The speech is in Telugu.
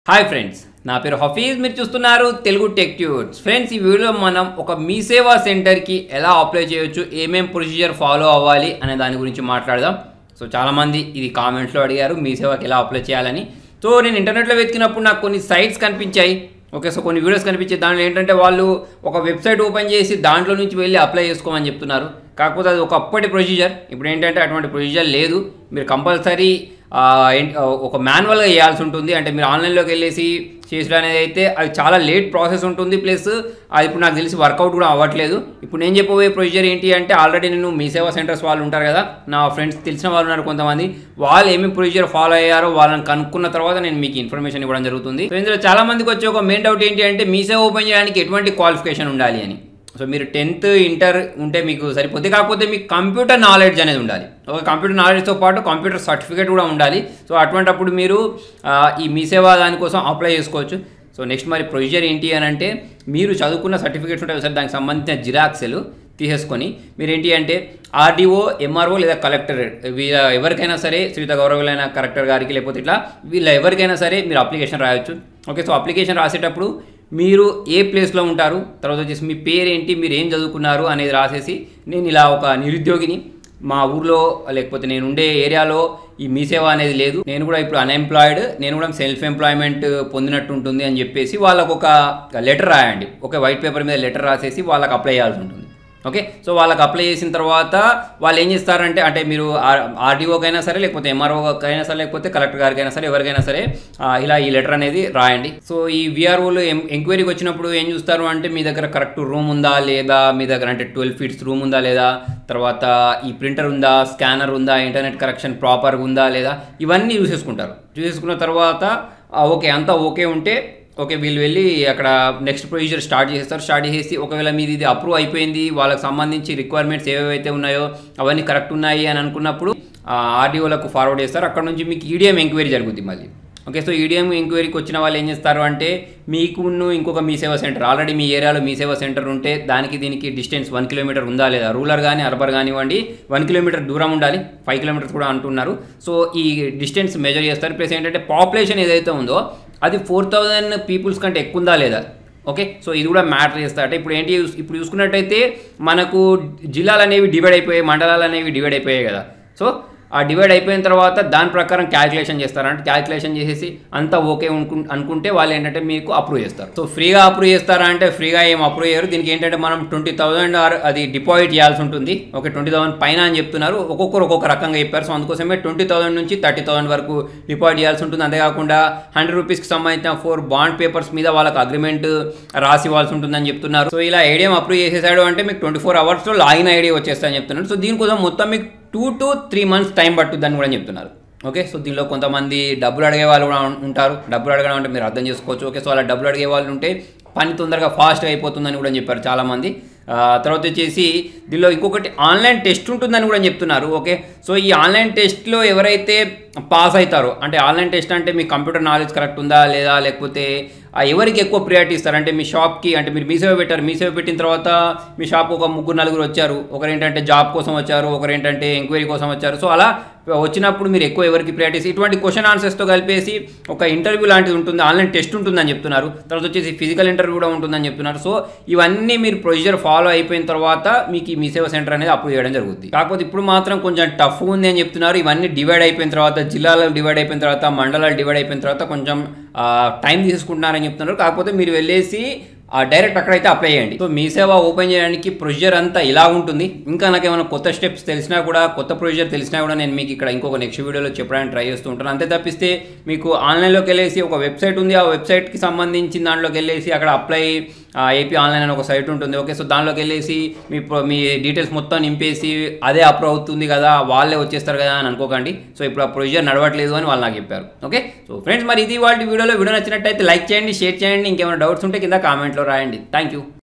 హాయ్ ఫ్రెండ్స్ నా పేరు హఫీజ్ మీరు చూస్తున్నారు తెలుగు టెక్ ట్యూట్స్ ఫ్రెండ్స్ ఈ వీడియోలో మనం ఒక మీ సేవా సెంటర్కి ఎలా అప్లై చేయొచ్చు ఏమేం ప్రొసీజర్ ఫాలో అవ్వాలి అనే దాని గురించి మాట్లాడదాం సో చాలామంది ఇది కామెంట్స్లో అడిగారు మీ సేవకి ఎలా అప్లై చేయాలని సో నేను ఇంటర్నెట్లో వెతికినప్పుడు నాకు కొన్ని సైట్స్ కనిపించాయి ఓకే సో కొన్ని వీడియోస్ కనిపించాయి దాంట్లో ఏంటంటే వాళ్ళు ఒక వెబ్సైట్ ఓపెన్ చేసి దాంట్లో నుంచి వెళ్ళి అప్లై చేసుకోమని చెప్తున్నారు కాకపోతే అది ఒక అప్పటి ప్రొసీజర్ ఇప్పుడు ఏంటంటే అటువంటి ప్రొసీజర్ లేదు మీరు కంపల్సరీ ఆ, ఏంటి- ఆ, ఒక మాన్యువల్గా చేయాల్సి ఉంటుంది అంటే మీరు ఆన్లైన్లోకి వెళ్ళేసి చేసడం అనేది అయితే అది చాలా లేట్ ప్రాసెస్ ఉంటుంది ప్లస్ అది ఇప్పుడు నాకు తెలిసి వర్కౌట్ కూడా అవ్వట్లేదు ఇప్పుడు నేను చెప్పబోయే ప్రొసీజర్ ఏంటి అంటే ఆల్రెడీ నేను మీ సేవా సెంటర్స్ వాళ్ళు ఉంటారు కదా నా ఫ్రెండ్స్ తెలిసిన వాళ్ళు ఉన్నారు కొంతమంది వాళ్ళు ఏమేమి ప్రొసీజర్ ఫాలో అయ్యారో వాళ్ళని కనుక్కున్న తర్వాత నేను మీకు ఇన్ఫర్మేషన్ ఇవ్వడం జరుగుతుంది సో ఇందులో చాలా మందికి వచ్చే ఒక మెయిన్ డౌట్ ఏంటి అంటే మీ సేవ ఓపెన్ చేయడానికి ఎటువంటి క్వాలిఫికేషన్ ఉండాలి అని సో మీరు టెన్త్ ఇంటర్ ఉంటే మీకు సరిపోద్ది కాకపోతే మీకు కంప్యూటర్ నాలెడ్జ్ అనేది ఉండాలి ఒక కంప్యూటర్ నాలెడ్జ్తో పాటు కంప్యూటర్ సర్టిఫికేట్ కూడా ఉండాలి సో అటువంటప్పుడు మీరు ఆ, ఈ మీ సేవ దానికోసం అప్లై చేసుకోవచ్చు సో నెక్స్ట్ మరి ప్రొసీజర్ ఏంటి అని అంటే మీరు చదువుకున్న సర్టిఫికేట్స్ ఉంటాయి సార్ దానికి సంబంధించిన జిరాక్స్లు తీసేసుకొని మీరు ఏంటి అంటే ఆర్డీఓ ఎంఆర్ఓ లేదా కలెక్టర్ వీళ్ళ ఎవరికైనా సరే శ్రీత గౌరవులైన కలెక్టర్ గారికి లేకపోతే ఇట్లా వీళ్ళ ఎవరికైనా సరే మీరు అప్లికేషన్ రాయొచ్చు ఓకే సో అప్లికేషన్ రాసేటప్పుడు మీరు ఏ ప్లేస్లో ఉంటారు తర్వాత వచ్చేసి మీ పేరేంటి మీరు ఏం చదువుకున్నారు అనేది రాసేసి నేను ఇలా ఒక నిరుద్యోగిని మా ఊర్లో లేకపోతే నేను ఉండే ఏరియాలో ఈ మీ సేవ అనేది లేదు నేను కూడా ఇప్పుడు అన్ఎంప్లాయిడ్ నేను కూడా సెల్ఫ్ ఎంప్లాయ్మెంట్ పొందినట్టు ఉంటుంది అని చెప్పేసి వాళ్ళకు ఒక లెటర్ రాయండి ఒక వైట్ పేపర్ మీద లెటర్ రాసేసి వాళ్ళకి అప్లై చేయాల్సి ఉంటుంది ఓకే సో వాళ్ళకి అప్లై చేసిన తర్వాత వాళ్ళు ఏం చేస్తారంటే అంటే మీరు ఆర్డీఓకైనా సరే లేకపోతే ఎంఆర్ఓకైనా సరే లేకపోతే కలెక్టర్ గారికైనా సరే ఎవరికైనా సరే ఆ, ఇలా ఈ లెటర్ అనేది రాయండి సో ఈ విఆర్ఓలు ఎంక్వైరీకి వచ్చినప్పుడు ఏం చూస్తారు అంటే మీ దగ్గర కరెక్ట్ రూమ్ ఉందా లేదా మీ దగ్గర అంటే ట్వెల్వ్ ఫీట్స్ రూమ్ ఉందా లేదా తర్వాత ఈ ప్రింటర్ ఉందా స్కానర్ ఉందా ఇంటర్నెట్ కరెక్షన్ ప్రాపర్గా ఉందా లేదా ఇవన్నీ చూసేసుకుంటారు చూసేసుకున్న తర్వాత ఆ, ఓకే అంతా ఓకే ఉంటే ఓకే వీళ్ళు వెళ్ళి అక్కడ నెక్స్ట్ ప్రొసీజర్ స్టార్ట్ చేస్తారు స్టార్ట్ చేసి ఒకవేళ మీది ఇది అప్రూవ్ అయిపోయింది వాళ్ళకి సంబంధించి రిక్వైర్మెంట్స్ ఏవైతే ఉన్నాయో అవన్నీ కరెక్ట్ ఉన్నాయి అని అనుకున్నప్పుడు ఆర్డీఓలకు ఫార్వర్డ్ చేస్తారు అక్కడ నుంచి మీకు ఈడిఎం ఎంక్వైరీ జరుగుతుంది మళ్ళీ ఓకే సో ఈడిఎం ఎంక్వైరీకి వచ్చిన వాళ్ళు ఏం చేస్తారు అంటే మీకును ఇంకొక మీ సేవా సెంటర్ ఆల్రెడీ మీ ఏరియాలో మీ సేవా సెంటర్ ఉంటే దానికి దీనికి డిస్టెన్స్ వన్ కిలోమీటర్ ఉందా లేదా రూరల్ కానీ అర్బర్ కానివ్వండి వన్ కిలోమీటర్ దూరం ఉండాలి ఫైవ్ కిలోమీటర్స్ కూడా అంటున్నారు సో ఈ డిస్టెన్స్ మెజర్ చేస్తారు ప్లస్ ఏంటంటే పాపులేషన్ ఏదైతే ఉందో అది ఫోర్ థౌజండ్ పీపుల్స్ కంటే ఎక్కువ ఉందా లేదా ఓకే సో ఇది కూడా మ్యాటర్ చేస్తా అంటే ఇప్పుడు ఏంటి ఇప్పుడు చూసుకున్నట్టయితే మనకు జిల్లాలు అనేవి డివైడ్ అయిపోయాయి మండలాలు అనేవి డివైడ్ అయిపోయాయి కదా సో ఆ డివైడ్ అయిపోయిన తర్వాత దాని ప్రకారం క్యాలిక్యులేషన్ చేస్తారు అంటే క్యాలిక్యులేషన్ చేసేసి అంతా ఓకే అనుకు అనుకుంటే వాళ్ళు ఏంటంటే మీకు అప్రూవ్ చేస్తారు సో ఫ్రీగా అప్రూవ్ చేస్తారా అంటే ఫ్రీగా ఏం అప్రూవ్ చేయరు దీనికి ఏంటంటే మనం ట్వంటీ థౌసండ్ ఆర్ అది డిపాజిట్ చేయాల్సి ఉంటుంది ఓకే ట్వంటీ థౌసండ్ పైన అని చెప్తున్నారు ఒక్కొక్కరు ఒక్కొక్క రకంగా చెప్పారు సో అందుకోసమే ట్వంటీ థౌసండ్ నుంచి థర్టీ థౌసండ్ వరకు డిపాజిట్ చేయాల్సి ఉంటుంది అంతేకాకుండా హండ్రెడ్ రూపీస్కి సంబంధించిన ఫోర్ బాండ్ పేపర్స్ మీద వాళ్ళకి అగ్రిమెంట్ రాసి ఇవ్వాల్సి ఉంటుందని చెప్తున్నారు సో ఇలా ఐడియా అప్రూవ్ చేసేసాడు అంటే మీకు ట్వంటీ ఫోర్ అవర్స్లో లాగిన్ ఐడియా వచ్చేస్తాయని చెప్తున్నారు సో దీనికోసం మొత్తం మీకు two to three months time పట్టుద్దని కూడా చెప్తున్నారు ఓకే సో దీనిలో కొంతమంది డబ్బులు అడిగే వాళ్ళు కూడా ఉం- ఉంటారు డబ్బులు అడగడం అంటే మీరు అర్థం చేసుకోవచ్చు ఓకే సో అలా డబ్బులు అడిగే వాళ్ళు ఉంటే పని తొందరగా ఫాస్ట్గా అయిపోతుందని కూడా చెప్పారు చాలామంది ఆ, తర్వాత వచ్చేసి దీనిలో ఇంకొకటి ఆన్లైన్ టెస్ట్ ఉంటుందని కూడా చెప్తున్నారు ఓకే సో ఈ ఆన్లైన్ టెస్ట్లో ఎవరైతే పాస్ అవుతారో అంటే ఆన్లైన్ టెస్ట్ అంటే మీ కంప్యూటర్ నాలెడ్జ్ కరెక్ట్ ఉందా లేదా లేకపోతే ఆ ఎవరికి ఎక్కువ ప్రియారిటీ ఇస్తారు అంటే మీ షాప్కి అంటే మీరు మీ సేవ పెట్టారు మీ సేవ పెట్టిన తర్వాత మీ షాప్ ఒక ముగ్గురు నలుగురు వచ్చారు ఒకరు ఏంటంటే జాబ్ కోసం వచ్చారు ఒకరు ఏంటంటే ఎంక్వైరీ కోసం వచ్చారు సో అలా వచ్చినప్పుడు మీరు ఎక్కువ ఎవరికి ప్రియారిటీస్ ఇటువంటి క్వశ్చన్ ఆన్సర్స్తో కలిపేసి ఒక ఇంటర్వ్యూ లాంటిది ఉంటుంది ఆన్లైన్ టెస్ట్ ఉంటుందని చెప్తున్నారు తర్వాత వచ్చేసి ఫిజికల్ ఇంటర్వ్యూ కూడా ఉంటుందని చెప్తున్నారు సో ఇవన్నీ మీరు ప్రొసీజర్ ఫాలో అయిపోయిన తర్వాత మీకు ఈ మీ సేవ సెంటర్ అనేది అప్రూవ్ చేయడం జరుగుతుంది కాకపోతే ఇప్పుడు మాత్రం కొంచెం టఫ్ ఉంది అని చెప్తున్నారు ఇవన్నీ డివైడ్ అయిపోయిన తర్వాత జిల్లాలు డివైడ్ అయిపోయిన తర్వాత మండలాలు డివైడ్ అయిపోయిన తర్వాత కొంచెం టైం తీసుకుంటున్నారని చెప్తున్నారు కాకపోతే మీరు వెళ్ళేసి ఆ డైరెక్ట్ అక్కడైతే అప్లై చేయండి సో మీ సేవ ఓపెన్ చేయడానికి ప్రొసీజర్ అంతా ఇలా ఉంటుంది ఇంకా నాకు ఏమైనా కొత్త స్టెప్స్ తెలిసినా కూడా కొత్త ప్రొసీజర్ తెలిసినా కూడా నేను మీకు ఇక్కడ ఇంకొక నెక్స్ట్ వీడియోలో చెప్పడానికి ట్రై చేస్తూ ఉంటాను అంతే తప్పిస్తే మీకు ఆన్లైన్లోకి వెళ్ళేసి ఒక వెబ్సైట్ ఉంది ఆ వెబ్సైట్కి సంబంధించిన దాంట్లోకి వెళ్ళేసి అక్కడ అప్లై ఏపీ ఆన్లైన్ అని ఒక సైట్ ఉంటుంది ఓకే సో దానిలోకి వెళ్ళేసి మీ pro- మీ డీటెయిల్స్ మొత్తం నింపేసి అదే అప్రూవ్ అవుతుంది కదా వాళ్ళే వచ్చేస్తారు కదా అని అనుకోకండి సో ఇప్పుడు ఆ ప్రొసీజర్ నడవట్లేదు అని వాళ్ళు నాకు చెప్పారు ఓకే సో ఫ్రెండ్స్ మరి ఇది వాళ్ళ వీడియోలో వీడియో నచ్చినట్టయితే లైక్ చేయండి షేర్ చేయండి ఇంకేమైనా డౌట్స్ ఉంటే కింద కామెంట్లో రాయండి థ్యాంక్ యూ